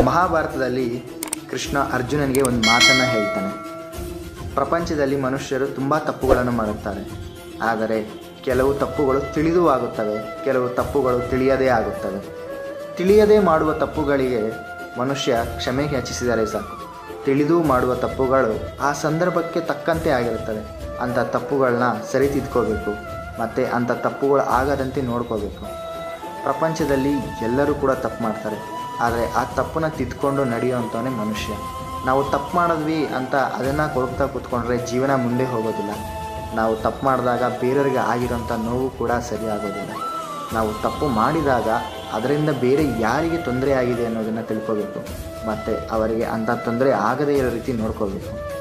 ಮಹಾಭಾರತದಲ್ಲಿ ಕೃಷ್ಣ ಅರ್ಜುನನಿಗೆ ಒಂದು ಮಾತನ್ನು ಹೇಳ್ತಾನೆ ಪ್ರಪಂಚದಲ್ಲಿ ಮನುಷ್ಯರು ತುಂಬ ತಪ್ಪುಗಳನ್ನು ಮಾಡುತ್ತಾರೆ ಆದರೆ ಕೆಲವು ತಪ್ಪುಗಳು ತಿಳಿದು ಆಗುತ್ತವೆ ಕೆಲವು ತಪ್ಪುಗಳು ತಿಳಿಯದೇ ಆಗುತ್ತವೆ ತಿಳಿಯದೇ ಮಾಡುವ ತಪ್ಪುಗಳಿಗೆ ಮನುಷ್ಯ ಕ್ಷಮೆ ಯಾಚಿಸಿದರೆ ಸಾಕು ತಿಳಿದು ಮಾಡುವ ತಪ್ಪುಗಳು ಆ ಸಂದರ್ಭಕ್ಕೆ ತಕ್ಕಂತೆ ಆಗಿರುತ್ತವೆ ಅಂಥ ತಪ್ಪುಗಳನ್ನ ಸರಿತಿದ್ಕೋಬೇಕು ಮತ್ತು ಅಂಥ ತಪ್ಪುಗಳು ಆಗದಂತೆ ನೋಡ್ಕೋಬೇಕು ಪ್ರಪಂಚದಲ್ಲಿ ಎಲ್ಲರೂ ಕೂಡ ತಪ್ಪು ಮಾಡ್ತಾರೆ ಆದರೆ ಆ ತಪ್ಪನ್ನ ತಿದ್ಕೊಂಡು ನಡೆಯುವಂಥವನೇ ಮನುಷ್ಯ ನಾವು ತಪ್ಪು ಮಾಡಿದ್ವಿ ಅಂತ ಅದನ್ನು ಕೊರಗ್ತಾ ಕೂತ್ಕೊಂಡ್ರೆ ಜೀವನ ಮುಂದೆ ಹೋಗೋದಿಲ್ಲ ನಾವು ತಪ್ಪು ಮಾಡಿದಾಗ ಬೇರೆಯವರಿಗೆ ಆಗಿರೋಂಥ ನೋವು ಕೂಡ ಸರಿ ಆಗೋದಿಲ್ಲ ನಾವು ತಪ್ಪು ಮಾಡಿದಾಗ ಅದರಿಂದ ಬೇರೆ ಯಾರಿಗೆ ತೊಂದರೆ ಆಗಿದೆ ಅನ್ನೋದನ್ನು ತಿಳ್ಕೋಬೇಕು ಮತ್ತು ಅವರಿಗೆ ಅಂಥ ತೊಂದರೆ ಆಗದೇ ಇರೋ ರೀತಿ ನೋಡ್ಕೋಬೇಕು